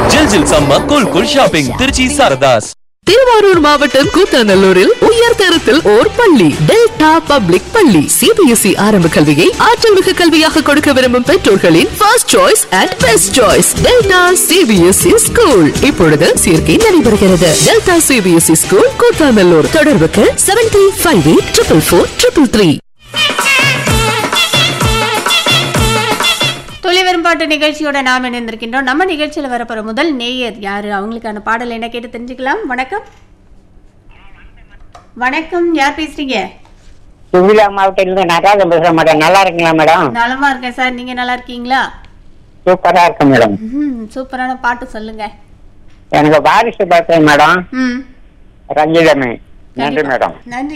ஜில் ஜில் சம்ம cool cool shopping Trichy Sarathas Thiruvarur மாவட்டம் கூத்தாநல்லூரில் உயர் தரத்தில் ஓர் பள்ளி டெல்டா பப்ளிக் பள்ளி சிபிஎஸ்இ ஆரம்ப கல்வியை ஆற்றல் மிகு கல்வியாக கொடுக்க விரும்பும் பெற்றோர்களின் first choice and best choice delta CBSE school இப்பொழுது சேர்க்கை நடைபெறுகிறது டெல்டா சிபிஎஸ்இ ஸ்கூல் கூத்தாநல்லூர் தொடர்புக்கு seven three five eight triple four triple three துளிவரும் பாட்டு நிகழ்ச்சியோட நாம் இணைந்திருக்கின்றோம் நம்ம நிகழ்ச்சியில் வரப்போற முதல் நேயர் யாரு அவங்களுக்கான பாடல் என்ன கேட்டு தெரிஞ்சுக்கலாம் வணக்கம் வணக்கம் யார் பேசுறீங்க சுவிலா மாவட்டத்திலிருந்து நடராஜன் பேசுறேன் மேடம் நல்லா இருக்கீங்களா மேடம் நலமா இருக்கேன் சார் நீங்க நல்லா இருக்கீங்களா சூப்பரா இருக்கு மேடம் ம் சூப்பரான பாட்டு சொல்லுங்க எனக்கு வாரிசு பார்த்தேன் மேடம் ம் ரஞ்சிதமே நன்றி மேடம் நன்றி